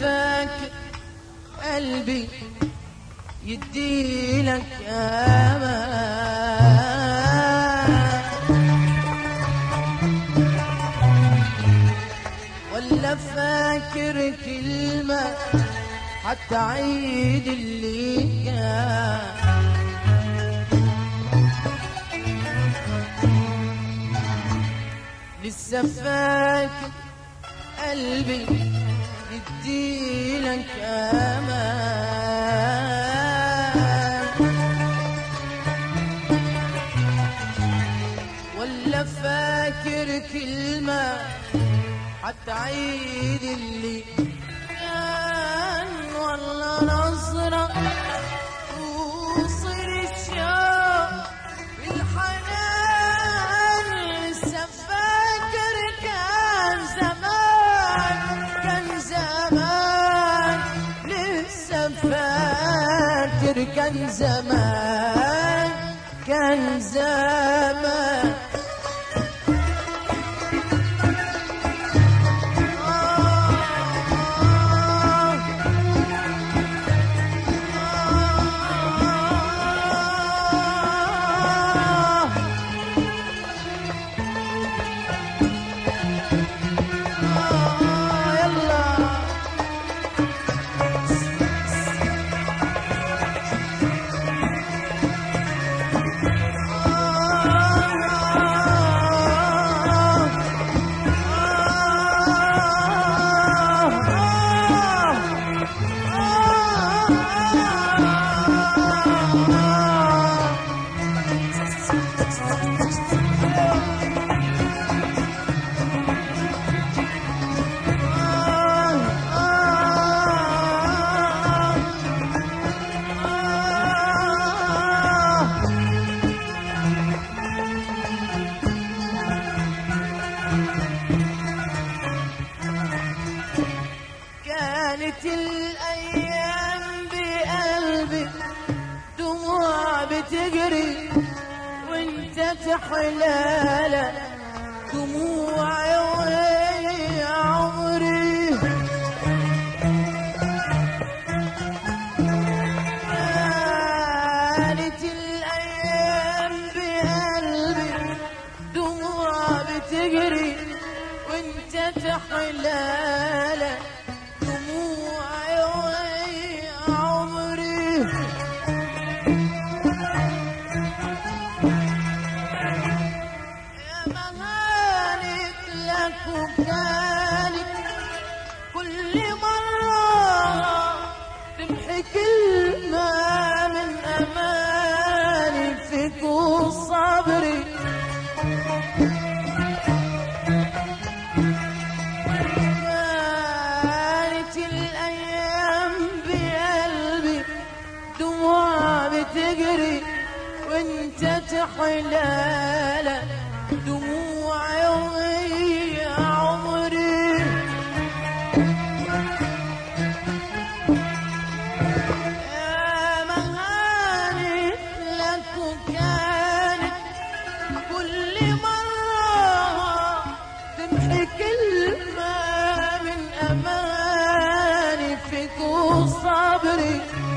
فاكر قلبي يديلك امان ولا فاكر كلمة حتى عيد اللي كان لسه فاكر قلبي يديلك امان ولا فاكر كلمة حتى عيد اللي كان والله نظرة وصل الشوق الحنان لسه فاكر كان زمان كان زمان لسه فاكر كان زمان كان زمان كانت الأيام بقلبي دموع بتجري وانت تحلالة دموع وهي عمري كانت الأيام بقلبي دموع بتجري وانت تحلالة دموع وهي عمري يا مهانك لك وكانت كل مرة تمحي كلمة من أماني فيك وصبري كانت الأيام بقلبي دموع بتجري وانت تحلالة دموع وهي عمري يا مهانت لك وكانت كل مرة تمحي كلمة من أماني فيك وصبري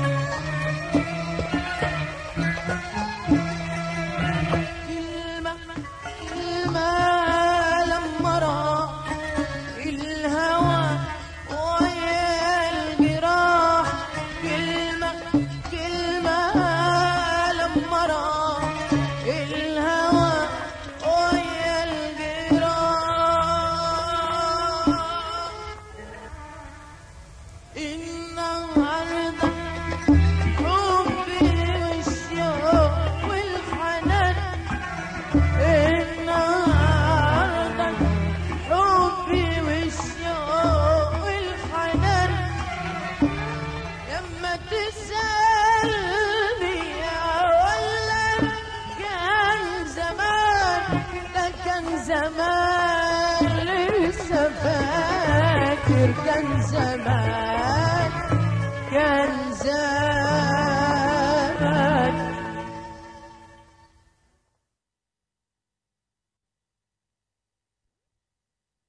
كلمة كلمة لما راح الهوى ويا الجراح كلمة كلمة لما راح الهوى ويا الجراح النهارده حبي والشوق والحنان النهارده حبي والشوق والحنان لما تسألني ولا كان زمان ده كان زمان لسه فاكر كان زمان